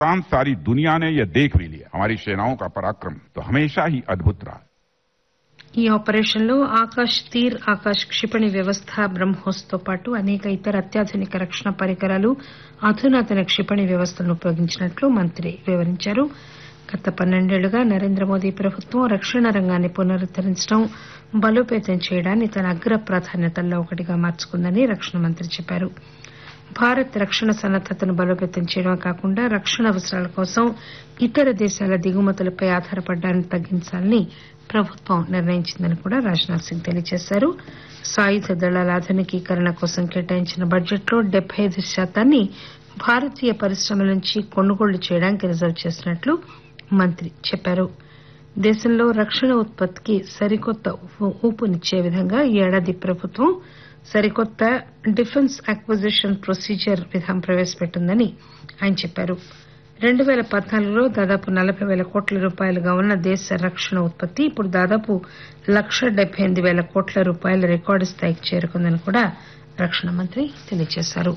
उपरांत सारी दुनिया ने यह देख भी लिया हमारी सेनाओं का पराक्रम तो हमेशा ही अद्भुत रहा ఈ ఆపరేషన్లో ఆకాశ్ తీర్ ఆకాశ్ క్షిపణి వ్యవస్థ బ్రహ్మోస్ తో పాటు అనేక ఇతర అత్యాధునిక రక్షణ పరికరాలు అధునాతన క్షిపణి వ్యవస్థలను ఉపయోగించినట్లు మంత్రి వివరించారు గత పన్నెండేళ్లుగా నరేంద్ర మోదీ ప్రభుత్వం రక్షణ రంగాన్ని పునరుద్దరించడం బలోపేతం చేయడాన్ని తన అగ్ర ప్రాధాన్యతల్లో ఒకటిగా మార్చుకుందని రక్షణ మంత్రి చెప్పారు భారత్ రక్షణ సన్నద్దతను బలోపేతం చేయడమే కాకుండా రక్షణ అవసరాల కోసం ఇతర దేశాల దిగుమతులపై ఆధారపడడాన్ని తగ్గించాలని ప్రభుత్వం నిర్ణయించిందని కూడా రాజ్నాథ్ సింగ్ తెలియజేశారు సాయుధ దళాల ఆధునికీకరణ కోసం కేటాయించిన బడ్జెట్లో డెబ్బై ఐదు శాతాన్ని భారతీయ పరిశ్రమల నుంచి కొనుగోళ్లు చేయడానికి రిజర్వ్ చేసినట్లు మంత్రి చెప్పారు దేశంలో రక్షణ ఉత్పత్తికి సరికొత్త ఊ- ఊపునిచ్చే విధంగా ఈ ఏడాది ప్రభుత్వం సరికొత్త డిఫెన్స్ అక్విజిషన్ ప్రొసీజర్ విధానం ప్రవేశపెట్టిందని ఆయన చెప్పారు రెండు పేల పద్నాలుగులో దాదాపు నలభై వేల కోట్ల రూపాయలుగా ఉన్న దేశ రక్షణ ఉత్పత్తి ఇప్పుడు దాదాపు లక్ష డెబ్బై ఎనిమిది వేల కోట్ల రూపాయల రికార్డు స్థాయికి చేరుకుందని కూడా రక్షణ మంత్రి తెలియజేశారు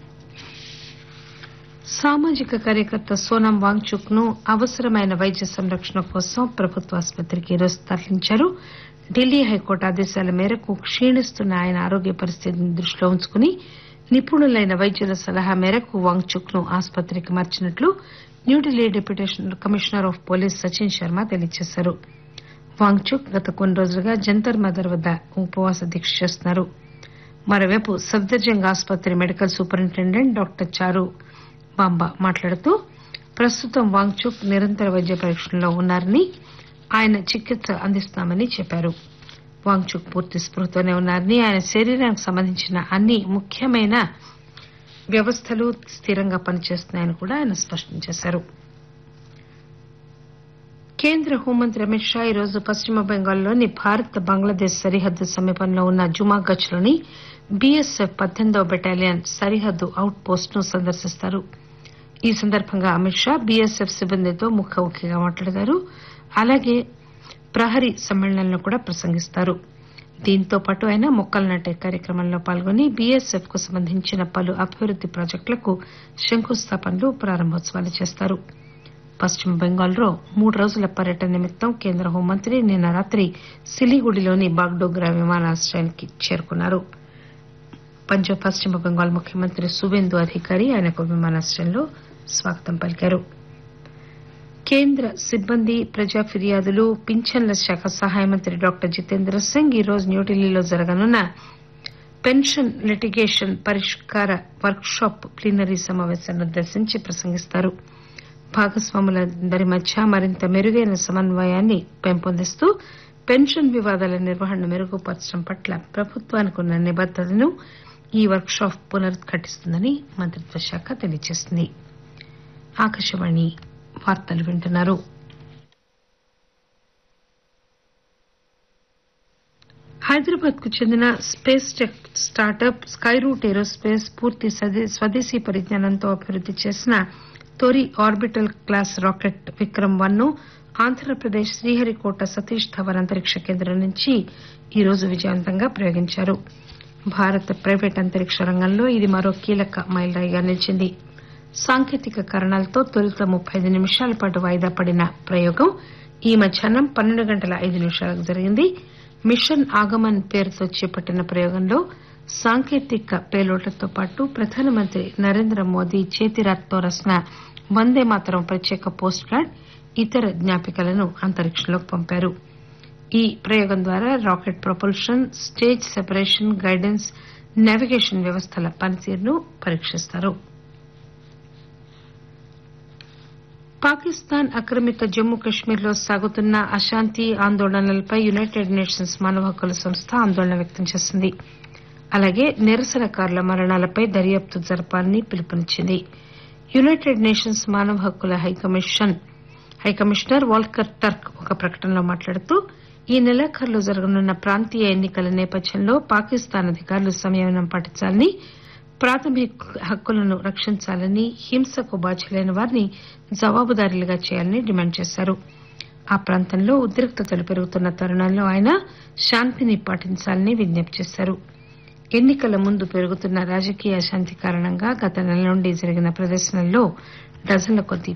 సామాజిక కార్యకర్త సోనం వాంగ్చుక్ ను అవసరమైన వైద్య సంరక్షణ కోసం ప్రభుత్వ ఆసుపత్రికి ఈరోజు తరలించారు ఢిల్లీ హైకోర్టు ఆదేశాల మేరకు క్షీణిస్తున్న ఆయన ఆరోగ్య పరిస్థితిని దృష్టిలో ఉంచుకుని నిపుణులైన వైద్యుల సలహా మేరకు వాంగ్చుక్ ను ఆసుపత్రికి మార్చినట్లు New Delhi deputy commissioner of police Sachin Sharma తెలియజేశారు వాంగ్చుక్ గత కొన్ని రోజులుగా జంతర్ మదర్ వద్ద ఉపవాస దీక్ష చేస్తున్నారు మరోవైపు సఫ్దర్జంగ్ ఆసుపత్రి మెడికల్ సూపరింటెండెంట్ డాక్టర్ చారు బాంబా మాట్లాడుతూ ప్రస్తుతం వాంగ్చుక్ నిరంతర వైద్య పరీక్షల్లో ఉన్నారని ఆయన చికిత్స అందిస్తామని చెప్పారు వాంగ్చుక్ పూర్తి స్పృహతోనే ఉన్నారని ఆయన శరీరానికి సంబంధించిన అన్ని ముఖ్యమైన వ్యవస్థలు స్థిరంగా పనిచేస్తున్నాయని కూడా ఆయన స్పష్టం చేశారు కేంద్ర హోంమంత్రి అమిత్ షా ఈరోజు పశ్చిమ బెంగాల్లోని భారత్ బంగ్లాదేశ్ సరిహద్దు సమీపంలో ఉన్న జుమాగచ్లోని బీఎస్ఎఫ్ పద్దెనిమిదవ బెటాలియన్ సరిహద్దు అవుట్ పోస్ట్ ను సందర్శిస్తారు ఈ సందర్భంగా అమిత్ షా బీఎస్ఎఫ్ సిబ్బందితో ముఖాముఖిగా మాట్లాడతారు అలాగే ప్రహరీ సమ్మేళనంలో కూడా ప్రసంగిస్తారు దీంతో పాటు ఆయన మొక్కలు నాటే కార్యక్రమంలో పాల్గొని బీఎస్ఎఫ్ కు సంబంధించిన పలు అభివృద్ది ప్రాజెక్టులకు శంకుస్థాపనలు ప్రారంభోత్సవాలు చేస్తారు పశ్చిమ బెంగాల్లో మూడు రోజుల పర్యటన నిమిత్తం కేంద్ర హోంమంత్రి నిన్న రాత్రి సిలిగుడిలోని బాగ్డోగ్రా విమానాశ్రయానికి చేరుకున్నారు పంజాబ్ పశ్చిమ బెంగాల్ ముఖ్యమంత్రి సువేందు అధికారి ఆయనకు విమానాశ్రయంలో స్వాగతం పలికారు కేంద్ర సిబ్బంది ప్రజా ఫిర్యాదులు పింఛన్ల శాఖ సహాయ మంత్రి డాక్టర్ జితేంద్ర సింగ్ ఈ రోజు న్యూఢిల్లీలో జరగనున్న పెన్షన్ లిటిగేషన్ పరిష్కార వర్క్ షాప్ ప్లీనరీ సమావేశాన్ని ఉద్దేశించి ప్రసంగిస్తారు భాగస్వాములందరి మధ్య మరింత మెరుగైన సమన్వయాన్ని పెంపొందిస్తూ పెన్షన్ వివాదాల నిర్వహణను మెరుగుపరచడం పట్ల ప్రభుత్వానికి ఉన్న నిబద్దతను ఈ వర్క్ షాప్ పునరుద్ఘాటిస్తుందని మంత్రిత్వ శాఖ తెలియజేసింది ఆకాశవాణి వార్తలు వింటున్నారు హైదరాబాద్ కు చెందిన space tech startup Skyroot aerospace పూర్తి స్వదే- స్వదేశీ పరిజ్ఞానంతో అభివృద్ది చేసిన తొలి orbital class rocket Vikram one ను ఆంధ్రప్రదేశ్ శ్రీహరికోట సతీష్ ధవన్ అంతరిక్ష కేంద్రం నుంచి ఈ రోజు విజయవంతంగా ప్రయోగించారు భారత ప్రైవేట్ అంతరిక్ష రంగంలో ఇది మరో కీలక మైలురాయిగా నిలిచింది సాంకేతిక కారణాలతో తొలుత ముప్పై ఐదు నిమిషాల పాటు వాయిదా పడిన ప్రయోగం ఈ మధ్యాహ్నం పన్నెండు గంటల ఐదు నిమిషాలకు జరిగింది మిషన్ ఆగమన్ పేరుతో చేపట్టిన ప్రయోగంలో సాంకేతిక పేలోడ్లతో పాటు ప్రధానమంత్రి నరేంద్ర మోదీ చేతిరాత్తో రాసిన వందే మాతరం ప్రత్యేక పోస్ట్ కార్డ్ ఇతర జ్ఞాపికలను అంతరిక్షంలోకి పంపారు ఈ ప్రయోగం ద్వారా rocket propulsion stage separation guidance navigation వ్యవస్థల పనితీరును పరీక్షిస్తారు పాకిస్తాన్ ఆక్రమిత జమ్మూ కశ్మీర్ లో సాగుతున్న అశాంతి ఆందోళనలపై యునైటెడ్ నేషన్స్ మానవ హక్కుల సంస్థ ఆందోళన వ్యక్తం చేసింది అలాగే నిరసనకారుల మరణాలపై దర్యాప్తు జరపాలని పిలుపునిచ్చింది యునైటెడ్ నేషన్స్ మానవ హక్కుల హైకమిషన్ హైకమిషనర్ వాల్కర్ టర్క్ ఒక ప్రకటనలో మాట్లాడుతూ ఈ నెలాఖరులో జరగనున్న ప్రాంతీయ ఎన్నికల నేపథ్యంలో పాకిస్తాన్ అధికారులు సంయమనం పాటించాలని ప్రాథమిక హక్కులను రక్షించాలని హింసకు బాధ్యులైన వారిని జవాబుదారీలుగా చేయాలని డిమాండ్ చేశారు ఆ ప్రాంతంలో ఉద్రిక్తతలు పెరుగుతున్న తరుణంలో ఆయన శాంతిని పాటించాలని విజ్ఞప్తి చేశారు ఎన్నికల ముందు పెరుగుతున్న రాజకీయ అశాంతి కారణంగా గత నెల నుండి జరిగిన ప్రదర్శనల్లో డజన్ల కొద్దీ